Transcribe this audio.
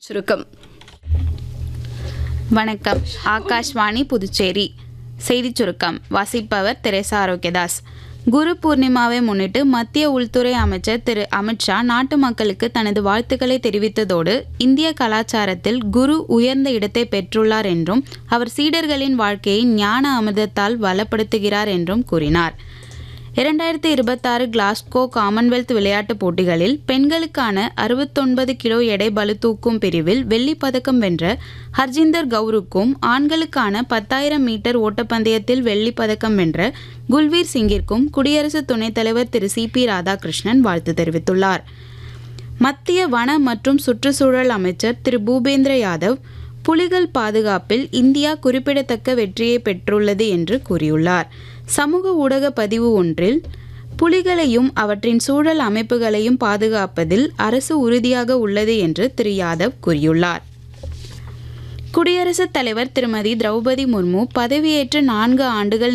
சுருக்கம் வணக்கம் ஆகாஷ்வாணி புதுச்சேரி செய்திச் சுருக்கம் வாசிப்பவர் தெரேசா ஆரோக்கியதாஸ் குரு பூர்ணிமாவை முன்னிட்டு மத்திய உள்துறை அமைச்சர் திரு அமித்ஷா நாட்டு மக்களுக்கு தனது வாழ்த்துக்களை தெரிவித்ததோடு இந்திய கலாச்சாரத்தில் குரு உயர்ந்த இடத்தை பெற்றுள்ளார் என்றும் அவர் சீடர்களின் வாழ்க்கையை ஞான அமிர்தத்தால் வளப்படுத்துகிறார் என்றும் கூறினார் இரண்டாயிரத்தி இருபத்தாறு கிளாஸ்கோ காமன்வெல்த் விளையாட்டுப் போட்டிகளில் பெண்களுக்கான அறுபத்தொன்பது கிலோ எடை பளு தூக்கும் பிரிவில் வெள்ளிப் பதக்கம் வென்ற ஹர்ஜிந்தர் கவுருக்கும் ஆண்களுக்கான பத்தாயிரம் மீட்டர் ஓட்டப்பந்தயத்தில் வெள்ளிப் பதக்கம் வென்ற குல்வீர் சிங்கிற்கும் குடியரசு துணைத் தலைவர் திரு சி பி ராதாகிருஷ்ணன் வாழ்த்து தெரிவித்துள்ளார் மத்திய வன மற்றும் சுற்றுச்சூழல் அமைச்சர் திரு பூபேந்திர யாதவ் புலிகள் பாதுகாப்பில் இந்தியா குறிப்பிடத்தக்க வெற்றியை பெற்றுள்ளது என்று கூறியுள்ளார் சமூக ஊடக பதிவு ஒன்றில் புலிகளையும் அவற்றின் சூழல் அமைப்புகளையும் பாதுகாப்பதில் அரசு உறுதியாக உள்ளது என்று திரு யாதவ் கூறியுள்ளார் குடியரசுத் தலைவர் திருமதி திரௌபதி முர்மு பதவியேற்று நான்கு ஆண்டுகள்